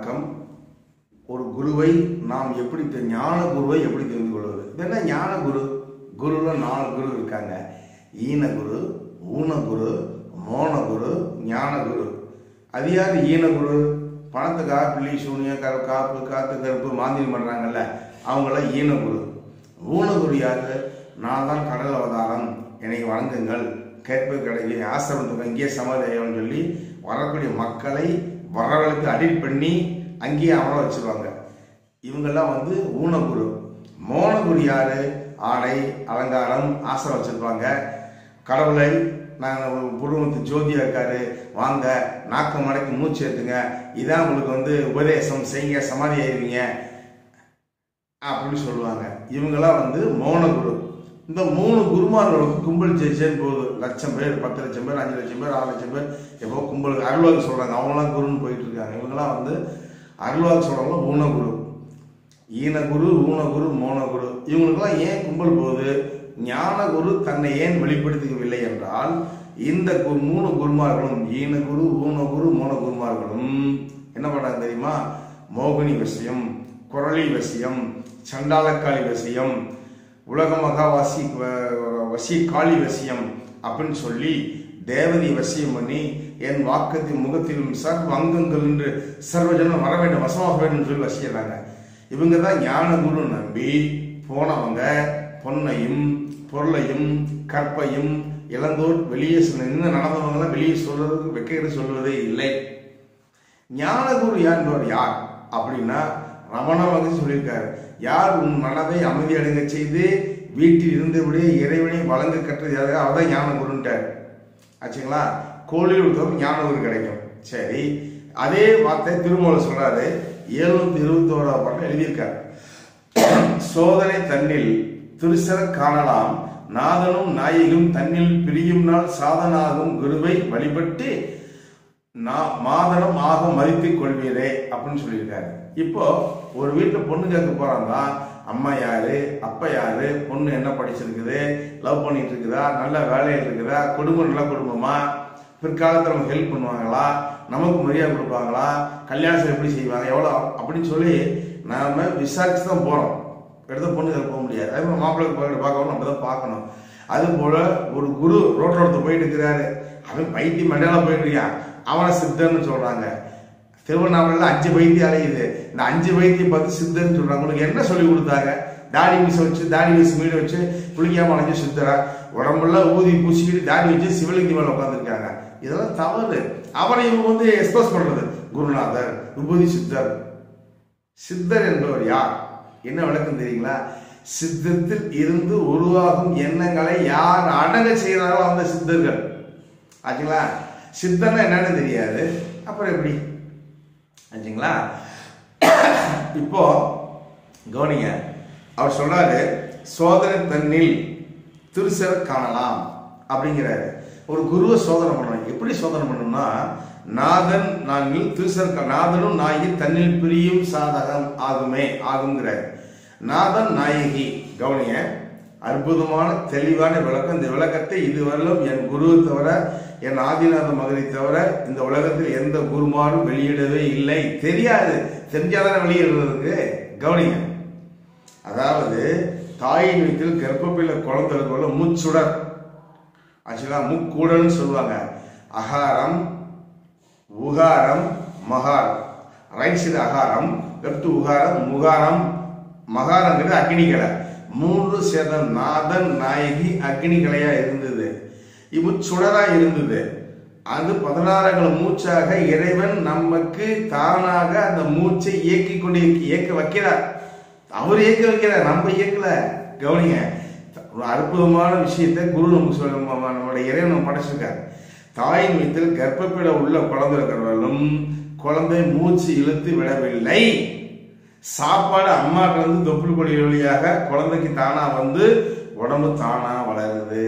வணக்கம் ஒரு குருவை நாம் எப்படி தெ- ஞான குருவை எப்படி தெரிந்து கொள்வது இது என்ன ஞான குரு குருல நாலு குரு இருக்காங்க ஈன குரு ஊன குரு மோன குரு ஞான குரு அது யார் ஈன குரு பணத்துக்காக பிள்ளி சூனியம் கரு காப்பு காத்து கருப்பு மாந்திரி பண்றாங்கல்ல அவங்களாம் ஈன குரு ஊன குரு யாரு நான் தான் கடல் அவதாரம் என்னை வணங்குங்கள் கேட்பது கிடைக்கும் ஆசிரமத்துக்கு அங்கேயே சமாதாயம்னு சொல்லி வரக்கூடிய மக்களை வரவழைத்து அடிட் பண்ணி அங்கேயே அமர வச்சிருவாங்க இவங்கெல்லாம் வந்து ஊனகுரு மோனகுரு யாரு ஆடை அலங்காரம் ஆசை வச்சிருப்பாங்க கடவுளை நாங்கள் புருவத்து ஜோதியா இருக்காரு வாங்க நாக்கு மடக்கி மூச்சு ஏற்றுங்க இதான் உங்களுக்கு வந்து உபதேசம் செய்யுங்க சமாதி ஆயிருவீங்க அப்படின்னு சொல்லுவாங்க இவங்கெல்லாம் வந்து மௌன குரு இந்த மூணு குருமார்களுக்கு கும்பல் ஜெயிச்சேன்னு போகுது லட்சம் பேர் பத்து லட்சம் பேர் அஞ்சு லட்சம் பேர் ஆறு லட்சம் பேர் எப்போ கும்பல் அருள்வாக்கு சொல்றாங்க அவங்களாம் குருன்னு போயிட்டு இருக்காங்க இவங்கெல்லாம் வந்து அருள்வாக்கு சொல்றவங்க ஊனகுரு ஈனகுரு ஊனகுரு மோனகுரு இவங்களுக்கெல்லாம் ஏன் கும்பல் போகுது ஞானகுரு தன்னை ஏன் வெளிப்படுத்திக்கவில்லை என்றால் இந்த கு- மூணு குருமார்களும் ஈனகுரு ஊனகுரு மோனகுருமார்களும் என்ன பண்றாங்க தெரியுமா மோகினி விஷயம் குரளி விஷயம் சண்டாளக்காளி விஷயம் உலக மகாவாசி வ- வசி காளி வசியம் அப்படின்னு சொல்லி தேவதை வசியம் பண்ணி என் வாக்கத்தின் முகத்திலும் சர்வ அங்கங்கள் என்று சர்வஜனம் வர வேண்டும் வசமாக வேண்டும் சொல்லி வசிக்கிறாங்க இவங்க தான் ஞான குரு நம்பி போனவங்க பொன்னையும் பொருளையும் கற்பையும் இளந்தோர் வெளியே சொன்ன இன்னும் நடந்தவங்களாம் வெளியே சொல்றதுக்கு வெக்கையிட சொல்வதே இல்லை ஞானகுரு என்பவர் யார் அப்படின்னா ரமண மகன் சொல்லியிருக்காரு யார் உன் மனதை அமைதி அடைங்க செய்து வீட்டில் இருந்தபடியே இறைவனை வழங்க கற்றது யாரு அவர்தான் ஞானகுருன்ட்டார் ஆச்சுங்களா கோழியில் ஒருத்தவங்க ஞானகுரு கிடைக்கும் சரி அதே வார்த்தை திருமூல சொல்றாரு எழுநூத்தி இருபத்தி ஓராவது பாட்டு எழுதியிருக்காரு சோதனை தன்னில் திருசர காணலாம் நாதனும் நாயகும் தன்னில் பிரியும் நாள் சாதனாகும் குருவை வழிபட்டு நான் மாதனம் ஆக மதித்துக் கொள்வீரே அப்படின்னு சொல்லியிருக்காரு இப்போ ஒரு வீட்டுல பொண்ணு கேட்க போறாங்க அம்மா யாரு அப்பா யாரு பொண்ணு என்ன படிச்சிருக்குது லவ் பண்ணிட்டு இருக்குதா நல்ல வேலையில் இருக்குதா குடும்பம் நல்ல குடும்பமா பிற்காலத்தில் நமக்கு ஹெல்ப் பண்ணுவாங்களா நமக்கு மரியாதை கொடுப்பாங்களா கல்யாணம் எப்படி செய்வாங்க எவ்வளோ அப்படின்னு சொல்லி நாம விசாரிச்சு தான் போறோம் எடுத்த பொண்ணு போக முடியாது அதே மாதிரி மாப்பிள்ளை போய் பார்க்கணும் நம்ம தான் பார்க்கணும் அது போல ஒரு குரு ரோட்ல ஒருத்தர் போயிட்டு இருக்கிறாரு அவன் பைத்திய மண்டையில போயிட்டு இருக்கான் அவனை சித்தர்னு சொல்றாங்க திருவண்ணாமலையில் அஞ்சு பைத்தியம் அலையுது இந்த அஞ்சு பைத்தியம் பார்த்து சித்தர்னு சொல்றாங்க உங்களுக்கு என்ன சொல்லி கொடுத்தாங்க தாடி மீச வச்சு தாடி மீச மீடு வச்சு குளிக்காம அலைஞ்சு சித்தரா உடம்புல ஊதி பூசிக்கிட்டு தாடி வச்சு சிவலிங்க மேல உட்காந்துருக்காங்க இதெல்லாம் தவறு அவனை இவங்க வந்து எக்ஸ்பிரஸ் பண்றது குருநாதர் விபூதி சித்தர் சித்தர் என்பவர் யார் என்ன விளக்கம் தெரியுங்களா சித்தத்தில் இருந்து உருவாகும் எண்ணங்களை யார் அடங்க செய்கிறாரோ அந்த சித்தர்கள் ஆச்சுங்களா சித்தர்னா என்னன்னு தெரியாது அப்புறம் எப்படி ஆச்சுங்களா இப்போ கவனிங்க அவர் சொல்றாரு சோதனை தன்னில் திருசர காணலாம் அப்படிங்கிறாரு ஒரு குருவை சோதனை பண்ணணும் எப்படி சோதனை பண்ணணும்னா நாதன் நாங்கள் திருசர நாதனும் நாயகி தன்னில் பிரியும் சாதகம் ஆகுமே ஆகுங்கிறாரு நாதன் நாயகி கவனிய அற்புதமான தெளிவான விளக்கம் இந்த விளக்கத்தை இதுவரையிலும் என் குருவை தவிர என் ஆதிநாத மகனை தவிர இந்த உலகத்தில் எந்த குருமாரும் வெளியிடவே இல்லை தெரியாது தெரிஞ்சாதானே வெளியிடுறதுக்கு கவனிங்க அதாவது தாயின் வீட்டில் கர்ப்பப்பையில குழந்தை இருக்கவங்கள முச்சுடர் ஆக்சுவலா முக்கூடல்னு சொல்லுவாங்க அகாரம் உகாரம் மகாரம் ரைட் சைடு அகாரம் லெஃப்ட் உகாரம் முகாரம் மகாரங்கிறது அக்னிகலை மூன்று சேர்ந்த நாதன் நாயகி அக்னிகலையா இருந்தது இவ சுடரா இருந்தது அது பதினாறாங்கள் மூச்சாக இறைவன் நமக்கு தானாக அந்த மூச்சை இயக்கி கொண்டு இயக்க வைக்கிறார் அவர் இயக்க வைக்கிறார் நம்ம இயக்கல கவனிங்க ஒரு அற்புதமான விஷயத்தை குரு நமக்கு சொல்ல நம்மளுடைய இறைவன் நம்ம படைச்சிருக்காரு தாயின் வீட்டில் கர்ப்பப்பையில உள்ள குழந்தை இருக்கிறவர்களும் குழந்தை மூச்சு இழுத்து விடவில்லை சாப்பாடு அம்மாட்ட இருந்து தொப்புள் கொடி வழியாக குழந்தைக்கு தானா வந்து உடம்பு தானா வளருது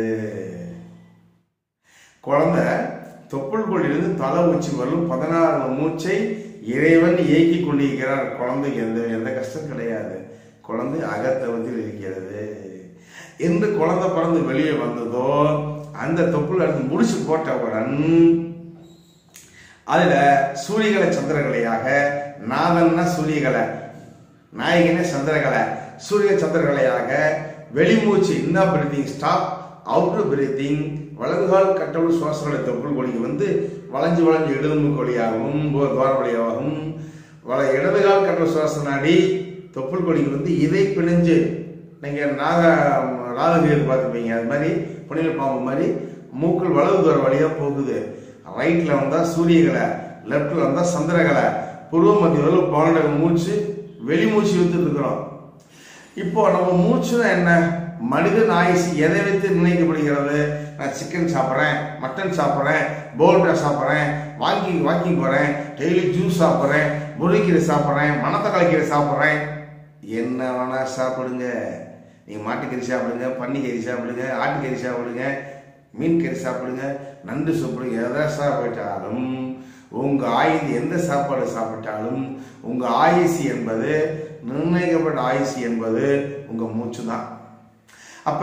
குழந்தை தொப்புள் கொடியிலிருந்து தலை உச்சி வரலும் பதினாறு மூச்சை இறைவன் இயக்கி கொண்டிருக்கிறார் குழந்தைக்கு எந்த எந்த கஷ்டம் கிடையாது குழந்தை அகத்தவத்தில் இருக்கிறது என்று குழந்தை பிறந்து வெளியே வந்ததோ அந்த தொப்புள் எடுத்து முடிச்சு போட்டவுடன் அதுல சூரியகலை சந்திரகலையாக நாதன்னா சூரியகலை நாயகனே சந்திரகலை சூரிய சந்திரகலையாக வெளிமூச்சு inner breathing stop outer breathing வலதுகால் கட்டவுள் சுவாசங்களை தொப்புள் கொடிக்கு வந்து வளைஞ்சு வளைஞ்சு எழுதும்பு கொடியாகவும் துவார வழியாகவும் வள இடதுகால் கட்டவுள் சுவாச நாடி தொப்புள் கொடிக்கு வந்து இதை பிணைஞ்சு நீங்கள் நாக ராதகீர் பார்த்துப்பீங்க அது மாதிரி புனித பாம்பு மாதிரி மூக்கள் வலது துவார வழியாக போகுது ரைட்டில் வந்தால் சூரியகலை லெஃப்டில் வந்தால் சந்திரகலை புருவ மத்தியில் பன்னெண்டு மூச்சு வெளிமூச்சு இழுத்துட்டு இருக்கிறோம் இப்போ நம்ம மூச்சுனா என்ன மனிதன் ஆயுசு எதை வைத்து நிர்ணயிக்கப்படுகிறது நான் சிக்கன் சாப்பிட்றேன் மட்டன் சாப்பிட்றேன் போல்டா சாப்பிட்றேன் வாங்கி வாக்கிங் போகிறேன் டெய்லி ஜூஸ் சாப்பிட்றேன் முருங்கைக்கீரை சாப்பிட்றேன் மணத்தக்காளி கீரை சாப்பிட்றேன் என்ன வேணா சாப்பிடுங்க நீங்கள் மாட்டுக்கறி சாப்பிடுங்க பன்னிக்கறி சாப்பிடுங்க ஆட்டுக்கறி சாப்பிடுங்க மீன் கறி சாப்பிடுங்க நண்டு சாப்பிடுங்க எதை சாப்பிட்டாலும் உங்க ஆயுது எந்த சாப்பாடு சாப்பிட்டாலும் உங்க ஆயுசு என்பது நிர்ணயிக்கப்பட்ட ஆயுசு என்பது உங்க மூச்சு தான் அப்ப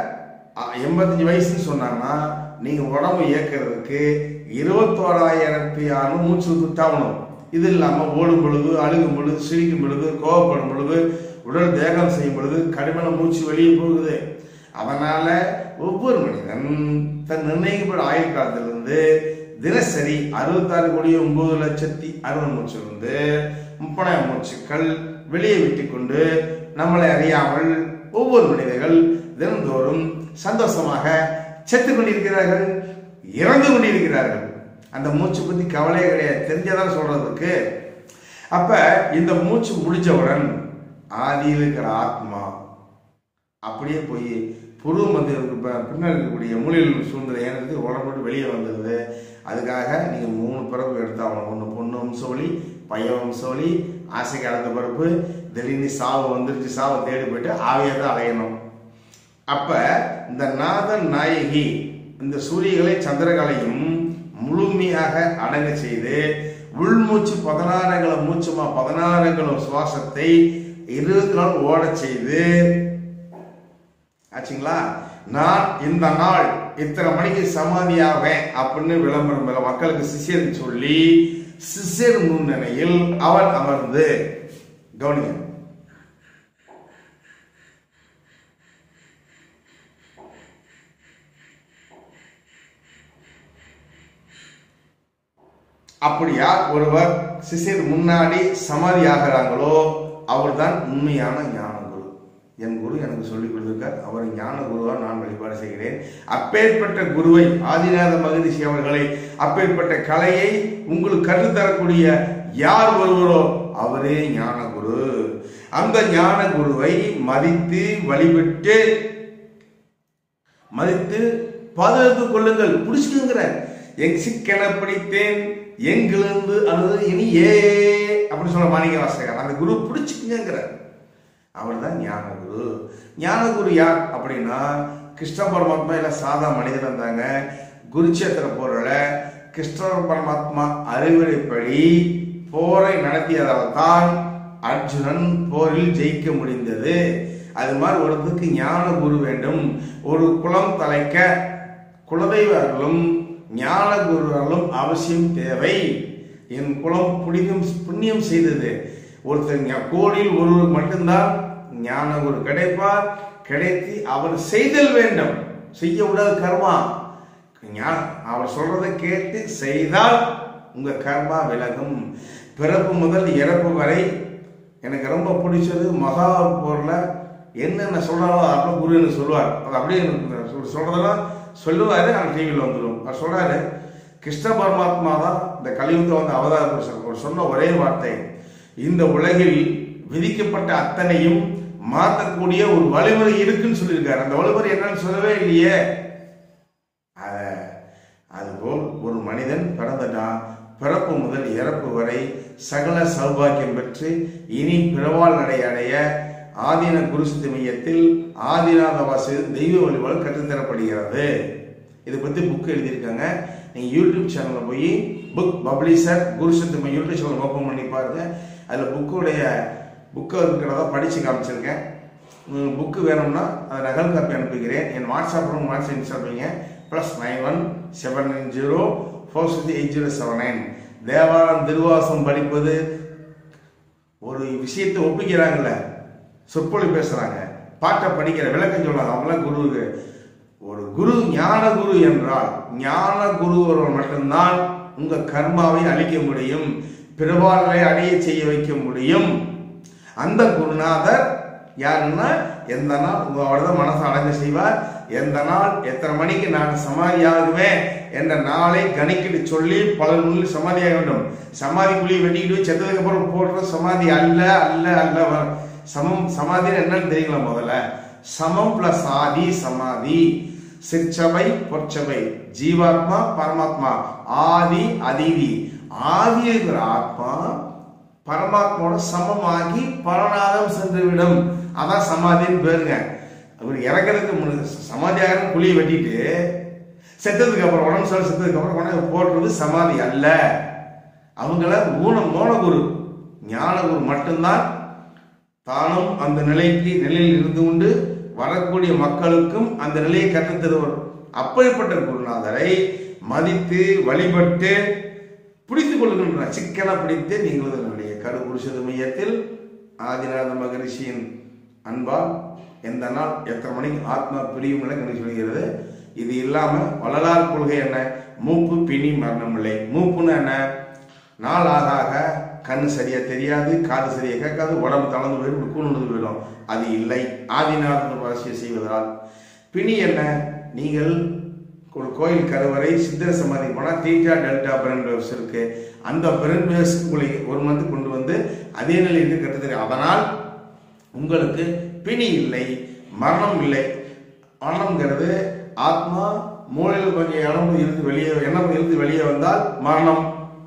அ- எண்பத்தஞ்சு வயசுன்னு சொன்னாங்கன்னா நீங்க உடம்பு இயக்கிறதுக்கு இருபத்தோராயிரத்தி ஆறு மூச்சு விட்டாகணும் இது இல்லாம ஓடும் பொழுது அழுகும் பொழுது சிரிக்கும் பொழுது கோவப்படும் பொழுது உடல் தேகம் செய்யும் பொழுது கடுமையான மூச்சு வெளியே போகுது அதனால ஒவ்வொரு மனிதன் தன் நிர்ணயிக்கப்பட்ட ஆயுள் காலத்திலிருந்து தினசரி அறுபத்தாறு கோடி ஒன்பது லட்சத்தி அறுபது மூச்சிலிருந்து முப்பதாயிரம் மூச்சுக்கள் வெளியே விட்டுக்கொண்டு நம்மளை அறியாமல் ஒவ்வொரு மனிதர்கள் தினந்தோறும் சந்தோஷமாக செத்து கொண்டிருக்கிறார்கள் இறந்து கொண்டிருக்கிறார்கள் அந்த மூச்சு பத்தி கவலையே கிடையாது தெரிஞ்சதான் சொல்றதுக்கு அப்ப இந்த மூச்சு முடிச்சவுடன் ஆதியில் இருக்கிற ஆத்மா அப்படியே போய் புருவ மத்தியத்துக்கு ப- பின்னாடி இருக்கக்கூடிய மூலையில் சூழ்நிலை ஏனது உடம்பு விட்டு வெளியே வந்துடுது அதுக்காக நீங்கள் மூணு பிறப்பு எடுத்தாகணும் ஒன்று பொண்ணு வம்சவழி பையன் வம்சவழி ஆசை கலந்த பிறப்பு திடீர்னு சாவு வந்துருச்சு சாவை தேடி போயிட்டு ஆவியை தான் அலையணும் அப்ப இந்த நாதன் நாயகி இந்த சூரியகளை சந்திரகலையும் முழுமையாக அடங்க செய்து உள்மூச்சு பதினாறுகள மூச்சுமா பதினாறுகள சுவாசத்தை இருபத்தி நாள் ஓடச் செய்து ஆச்சுங்களா நான் இந்த நாள் இத்தனை மணிக்கு சமாதியாவேன் அப்படின்னு விளம்பரம் மேல மக்களுக்கு சிஷியருக்கு சொல்லி சிஷியர் முன்னணியில் அவன் அமர்ந்து கவனிங்க அப்படி யார் ஒருவர் சிசிர் முன்னாடி சமாதி ஆகிறாங்களோ அவர்தான் உண்மையான ஞான குரு என் குரு எனக்கு சொல்லிக் கொடுத்திருக்கார் அவர் ஞான குருவா நான் வழிபாடு செய்கிறேன் அப்பேற்பட்ட குருவை ஆதிநாத மகரிஷி அவர்களை அப்பேற்பட்ட கலையை உங்களுக்கு கற்றுத்தரக்கூடிய யார் ஒருவரோ அவரே ஞான குரு அந்த ஞான குருவை மதித்து வழிபட்டு மதித்து பாதுகாத்துக் கொள்ளுங்கள் புடிச்சுக்குங்கிற எங் சிக்கன பிடித்தேன் எங்கிலிருந்து அழுது இனி ஏ அப்படின்னு சொல்ல மாணிக்க வாசகர் அந்த குரு பிடிச்சுக்குங்கிற அவர் தான் ஞான குரு ஞான குரு யார் அப்படின்னா கிருஷ்ண பரமாத்மா இல்ல சாதா மனிதன் இருந்தாங்க குருச்சேத்திர போரில் கிருஷ்ண பரமாத்மா அறிவுரைப்படி போரை நடத்தியதால் தான் அர்ஜுனன் போரில் ஜெயிக்க முடிந்தது அது மாதிரி ஒருத்தருக்கு ஞான குரு வேண்டும் ஒரு குலம் தலைக்க குலதெய்வர்களும் ஞான குருவர்களும் அவசியம் தேவை என் குலம் புனிதம் புண்ணியம் செய்தது ஒருத்தர் ஞா- கோடியில் ஒருவர் மட்டும்தான் ஞான குரு கிடைப்பார் கிடைத்து அவர் செய்தல் வேண்டும் செய்ய விடாத கர்மா ஞா- அவர் சொல்றதை கேட்டு செய்தால் உங்க கர்மா விலகும் பிறப்பு முதல் இறப்பு வரை எனக்கு ரொம்ப பிடிச்சது மகா போர்ல என்னென்ன சொல்றாரோ அப்புறம் குரு என்ன சொல்லுவார் அது அப்படியே எனக்கு சொல்- சொல்றதெல்லாம் சொல்லுவாரு ஆனால் டிவியில் வந்துடும் அவர் சொல்றாரு கிருஷ்ண பரமாத்மா தான் இந்த கலியுகத்தில் வந்து அவதார புருஷன் அவர் சொன்ன ஒரே வார்த்தை இந்த உலகில் விதிக்கப்பட்ட அத்தனையும் மாற்றக்கூடிய ஒரு வழிமுறை இருக்குன்னு சொல்லியிருக்காரு அந்த வழிமுறை என்னன்னு சொல்லவே இல்லையே அத- அதுபோல் ஒரு மனிதன் பிறந்துட்டான் பிறப்பு முதல் இறப்பு வரை சகல சௌபாக்கியம் பெற்று இனி பிறவால் நடை அடைய ஆதீன குருசித்த மையத்தில் ஆதிநாத வாசி தெய்வ வழிபாடு கற்றுத்தரப்படுகிறது இதை பத்தி புக் எழுதியிருக்காங்க நீங்க யூடியூப் சேனல்ல போய் புக் பப்ளிஷர் குருசித்த மையம் யூடியூப் சேனல் ஓப்பன் பண்ணி பாருங்க அதுல புக்குடைய புக்கை இருக்கிறதா படிச்சு காமிச்சிருக்கேன் புக்கு வேணும்னா அதை நகல் காப்பி அனுப்புகிறேன் என் WhatsApp room WhatsApp install plus nine one seven nine zero four six eight zero seven nine Thevaram Thiruvasam படிப்பது ஒரு விஷயத்தை ஒப்பிக்கிறாங்கல்ல சொற்பொழி பேசுறாங்க பாட்டை படிக்கிற விளக்கம் சொல்றாங்க அவங்களாம் குருவுக்கு ஒரு குரு ஞான குரு என்றால் ஞான குரு ஒருவர் மட்டும்தான் உங்க கர்மாவை அழிக்க முடியும் பிறவாளரை அடைய செய்ய வைக்க முடியும் அந்த குருநாதர் யாருன்னா எந்த நாள் உங்களோட தான் மனசை அடைஞ்சு செய்வார் எந்த நாள் எத்தனை மணிக்கு நான் சமாதி ஆகுவேன் என்ற நாளை கணிக்கிட்டு சொல்லி பல நூலில் சமாதி ஆக வேண்டும் சமாதி குழியை வெட்டிக்கிட்டு செத்ததுக்கு அப்புறம் போடுற சமாதி அல்ல அல்ல அல்ல வ- சமம் சமாதின்னு என்னன்னு தெரியல முதல்ல சமம் பிளஸ் ஆதி சமாதி சிற்சபை பொற்சபை ஜீவாத்மா பரமாத்மா ஆதி அதிதி ஆதி இருக்கிற ஆத்மா பரமாத்மாவோட சமமாகி பரநாதம் சென்றுவிடும் அதான் சமாதின்னு பேருங்க அவர் இறக்கிறதுக்கு முன்ன- சமாதி ஆகிற குழியை வெட்டிட்டு செத்ததுக்கு அப்புறம் உடம்பு சரி செத்ததுக்கு அப்புறம் கொண்டாந்து போடுறது சமாதி அல்ல அவங்கள மூணு மோனகுரு ஞானகுரு மட்டும்தான் தானும் அந்த நிலைக்கு நிலையில் இருந்து கொண்டு வரக்கூடிய மக்களுக்கும் அந்த நிலையை கற்றுத் தருவர் அப்படிப்பட்ட குருநாதரை மதித்து வழிபட்டு பிடித்துக் கொள்கின்ற சிக்கன பிடித்து நீங்கள் என்னுடைய கருபுருஷது மையத்தில் ஆதிநாத மகரிஷியின் அன்பால் எந்த நாள் எத்தனை மணிக்கு ஆத்மா பிரியும் என கணிச்சு சொல்கிறது இது இல்லாம வள்ளலார் கொள்கை என்ன மூப்பு பிணி மரணம் இல்லை மூப்புன்னு என்ன நாள் ஆக ஆக கண்ணு சரியா தெரியாது காது சரியா கேட்காது உடம்பு தளர்ந்து போயிடும் கூண்டு போயிடும் அது இல்லை ஆதிநாதன் வரிசையை செய்வதால் பிணி என்ன நீங்கள் ஒரு கோயில் கருவறை சித்தர சமாதி போனால் தீட்டா டெல்டா பிரென் வேவ்ஸ் இருக்கு அந்த பிரென் வேவ்ஸ் உங்களை ஒரு மந்த் கொண்டு வந்து அதே நிலையில் கட்டுத்தரு அதனால் உங்களுக்கு பிணி இல்லை மரணம் இல்லை மரணம்ங்கிறது ஆத்மா மூளையில் கொஞ்சம் இடம் இருந்து வெளியே எண்ணம் இருந்து வெளியே வந்தால் மரணம்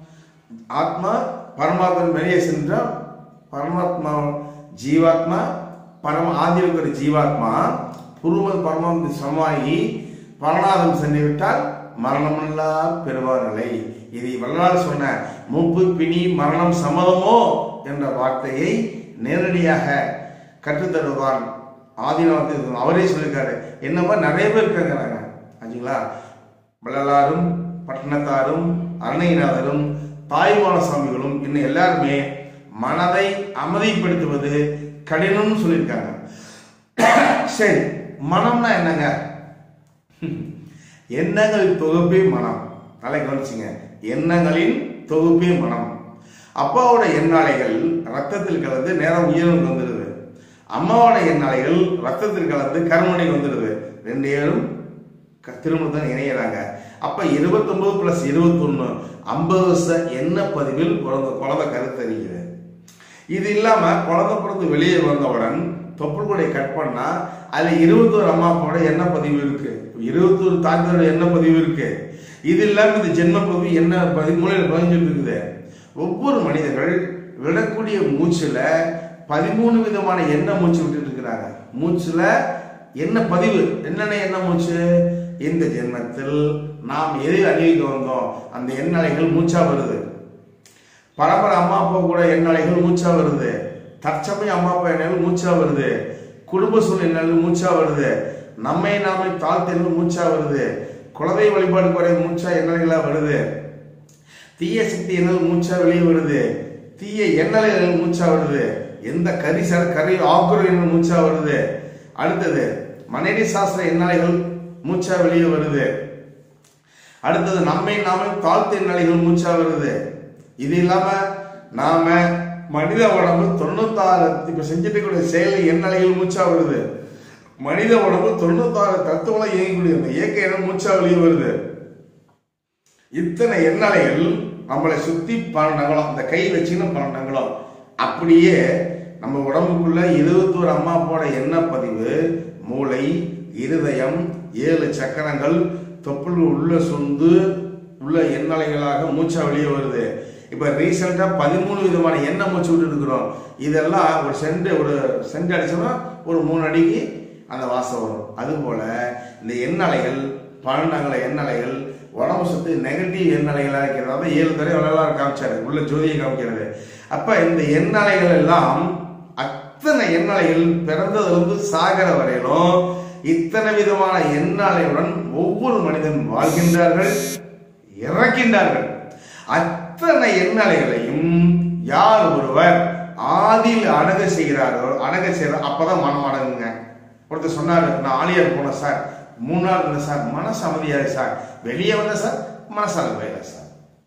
ஆத்மா பரமாத்மா வெளியே சென்றால் பரமாத்மா ஜீவாத்மா பரம ஆதியில் இருக்கிற ஜீவாத்மா புருவ பரமாத்மா சமாயி பரநாதம் சென்று விட்டால் மரணமில்லா பெறுவார் நிலை இதை வரலாறு சொன்ன மூப்பு பிணி மரணம் சம்மதமோ என்ற வார்த்தையை நேரடியாக கற்றுத்தருவான் ஆதிநாதத்தில் அவரே சொல்லியிருக்காரு என்ன மாதிரி நிறைய பேர் இருக்காங்க ஆச்சுங்களா வள்ளலாரும் பட்டணத்தாரும் அருணைநாதரும் தாய்மான சாமிகளும் இன்னும் எல்லாருமே மனதை அமைதிப்படுத்துவது கடினம்னு சொல்லியிருக்காங்க சரி மனம்னா என்னங்க எண்ணங்கள் தொகுப்பே மனம் நல்லா கவனிச்சுங்க எண்ணங்களின் தொகுப்பே மனம் அப்பாவோட எண்ணாலைகள் ரத்தத்தில் கலந்து நேரம் உயிரினுக்கு வந்துடுது அம்மாவோட எண்ணாலைகள் ரத்தத்தில் கலந்து கருமனைக்கு வந்துடுது ரெண்டு பேரும் க- திருமணத்தில் இணையறாங்க அப்ப 29 பிளஸ் இருபத்தொன்னு ஐம்பது வருஷ எண்ண பதிவில் பிறந்த குழந்தை கருத்தறிகிறது இது இல்லாம குழந்தை பிறந்து வெளியே வந்தவுடன் தொப்புள் கொடை கட் பண்ணா அதுல இருபத்தோரு அம்மா அப்பாவோட எண்ண பதிவு இருக்கு இருபத்தோரு தாத்தரோட எண்ண பதிவு இருக்கு இது இல்லாம இந்த ஜென்ம பதிவு என்ன பதிவு மூலையில பதிஞ்சுட்டு இருக்குது ஒவ்வொரு மனிதர்கள் விடக்கூடிய மூச்சுல பதிமூணு விதமான எண்ணெய் மூச்சு விட்டுட்டு இருக்கிறாங்க மூச்சுல என்ன பதிவு என்னென்ன எண்ணெய் மூச்சு இந்த ஜென்மத்தில் நாம் எதை அணிவிக்க வந்தோம் அந்த எண்ணலைகள் மூச்சா வருது பரம்பரை அம்மா அப்பா கூட எண்ணலைகள் மூச்சா வருது தற்சமயம் அம்மா அப்பா எண்ணங்கள் மூச்சா வருது குடும்ப சூழல் எண்ணங்கள் மூச்சா வருது நம்மை நாமே தாழ்த்தெண்ணு மூச்சா வருது குலதை வழிபாடு குறை மூச்சா எண்ணலைகளா வருது தீய சக்தி எண்ணல் மூச்சா வெளியே வருது தீய எண்ணலைகள் மூச்சா வருது எந்த கரி சர கரி ஆக்குற எண்ணல் மூச்சா வருது அடுத்தது மனைவி சாஸ்திர எண்ணலைகள் மூச்சா வெளியே வருது அடுத்தது நம்மை நாமே தாழ்த்து எண்ணலைகள் மூச்சா வருது இது இல்லாம நாம மனித உடம்பு தொண்ணூத்தாறு இப்ப செஞ்சுட்டு கூடிய செயல் எண்ணலைகள் மூச்சா வருது மனித உடம்பு தொண்ணூத்தாறு தத்துவம் இயங்கக்கூடிய அந்த இயக்க எண்ணம் மூச்சா வெளியே வருது இத்தனை எண்ணலைகள் நம்மளை சுத்தி பன்னெண்டங்களும் இந்த கை வச்சுன்னு பன்னெண்டங்களும் அப்படியே நம்ம உடம்புக்குள்ள இருபத்தோரு அம்மா அப்பாவோட எண்ணெய் பதிவு மூளை இருதயம் ஏழு சக்கரங்கள் தொப்புள் உள்ள சொந்து உள்ள எண்ணலைகளாக மூச்சா வெளியே வருது இப்ப ரீசெண்டா பதிமூணு விதமான எண்ணெய் மூச்சு விட்டு இருக்கிறோம் இதெல்லாம் ஒரு சென்ட் ஒரு சென்ட் அடிச்சோம்னா ஒரு மூணு அடிக்கு அந்த வாசம் வரும் அதுபோல இந்த எண்ணலைகள் பன்னெண்டாங்கல எண்ணலைகள் உடம்பு சுத்தி நெகட்டிவ் எண்ணலைகளா இருக்கிறது அதான் ஏழு தடவை வரலாறு காமிச்சாரு உள்ள ஜோதியை காமிக்கிறது அப்ப இந்த எண்ணலைகள் எல்லாம் அத்தனை எண்ணலைகள் பிறந்ததிலிருந்து சாகர வரையிலும் இத்தனை விதமான எண்ணலையுடன் ஒவ்வொரு மனிதன் வாழ்கின்றார்கள் இறக்கின்றார்கள் அத்தனை எண்ணலைகளையும் யார் ஒருவர் ஆதியில் அடங்க செய்கிறாரோ அடங்க செய்கிறாரோ அப்பதான் மனம் அடங்குங்க ஒருத்தர் சொன்னாரு நான் ஆலியார் போனேன் சார் மூணு நாள் இருந்தேன் சார் மனசு அமைதியாது சார் வெளியே வந்தேன் சார் மனசால போயிடல சார்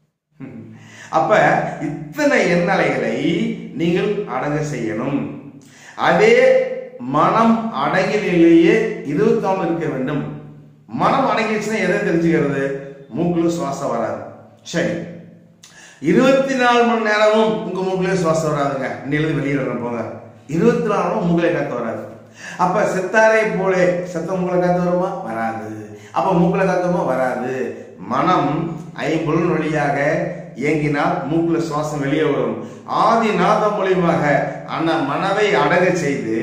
அப்ப இத்தனை எண்ணலைகளை நீங்கள் அடங்க செய்யணும் அதே மனம் அடங்கிய நிலையே இருபத்தாமல் இருக்க வேண்டும் மனம் அடங்கிடுச்சுன்னா எதை தெரிஞ்சுக்கிறது மூக்குல சுவாசம் வராது சரி இருபத்தி நாலு மணி நேரமும் உங்க மூக்குல சுவாசம் வராதுங்க இன்னிலிருந்து வெளியே வரணும் போங்க இருபத்தி நாலு மணி மூக்கிலே காத்து வராது அப்ப செத்தாரை போல செத்த மூக்கில காத்து வருமா வராது அப்ப மூக்குல காத்து வருமா வராது மனம் ஐம்பொருள் வழியாக இயங்கினால் மூக்குல சுவாசம் வெளியே வரும் ஆதி நாதம் மூலியமாக அந்த மனதை அடங்க செய்து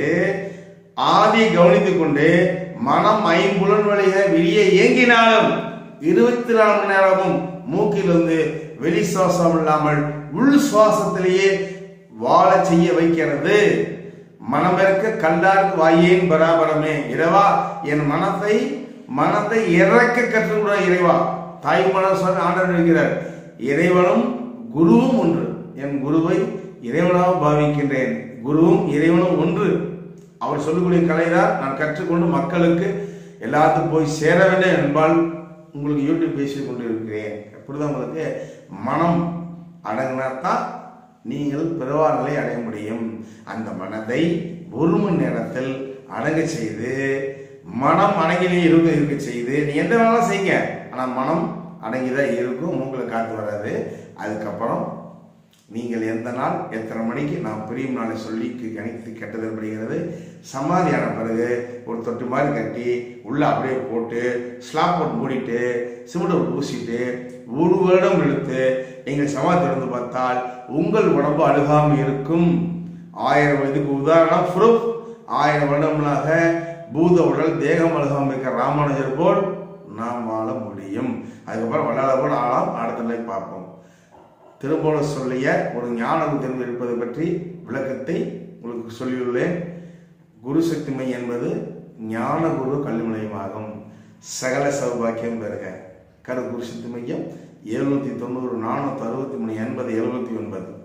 ஆதி கவனித்துக் கொண்டு மனம் ஐம்புலன் வழியாக வெளியே இயங்கினாலும் இருபத்தி நாலு மணி நேரமும் மூக்கிலிருந்து வெளி சுவாசம் இல்லாமல் உள் சுவாசத்திலேயே வாழ செய்ய வைக்கிறது மனமிருக்க கல்லாருக்கு வாயேன் பராபரமே இறைவா என் மனத்தை மனத்தை இறக்க கற்றுக்கூட இறைவா தாய் மனம் சொன்ன ஆண்டவர் இருக்கிறார் இறைவனும் குருவும் ஒன்று என் குருவை இறைவனாக பாவிக்கின்றேன் குருவும் இறைவனும் ஒன்று அவர் சொல்லக்கூடிய கலைதான் நான் கற்றுக்கொண்டு மக்களுக்கு எல்லாத்துக்கும் போய் சேர வேண்டும் என்பால் உங்களுக்கு யூடியூப் பேசி கொண்டு இருக்கிறேன் அப்படிதான் உங்களுக்கு மனம் அடங்கினாத்தான் நீங்கள் பிறவா நிலை அடைய முடியும் அந்த மனதை ஒரு மணி நேரத்தில் அடங்க செய்து மனம் அடங்கிலே இருக்க இருக்க செய்து நீ எந்த வேணாலும் செய்யுங்க ஆனா மனம் அடங்கிதான் இருக்கும் மூக்குல காத்து வராது அதுக்கப்புறம் நீங்கள் எந்த நாள் எத்தனை மணிக்கு நான் பிரியும் நாளை சொல்லி கணித்து கெட்டதப்படுகிறது சமாதியான பிறகு ஒரு தொட்டு மாதிரி கட்டி உள்ள அப்படியே போட்டு ஸ்லாப் போட்டு மூடிட்டு சிமெண்ட் பூசிட்டு ஒரு வருடம் இழுத்து நீங்கள் சமாதி திறந்து பார்த்தால் உங்கள் உடம்பு அழுகாமல் இருக்கும் ஆயிரம் இதுக்கு உதாரணம் ப்ரூஃப் ஆயிரம் வருடங்களாக பூத உடல் தேகம் அழுகாமல் இருக்கிற ராமானுஜர் போல் நாம் வாழ முடியும் அதுக்கப்புறம் வல்லாத போல் ஆளாம் அடுத்த நிலை பார்ப்போம் திரும்போல சொல்லிய ஒரு ஞான தெரிந்து இருப்பது பற்றி விளக்கத்தை உங்களுக்கு சொல்லியுள்ளேன் குரு சக்திமை என்பது ஞான குரு கல்வி நிலையமாகும் சகல சௌபாக்கியம் பெறுக கரு குரு சக்தி மையம் எழுநூத்தி தொண்ணூறு நானூத்தி அறுபத்தி மூணு எண்பது எழுபத்தி ஒன்பது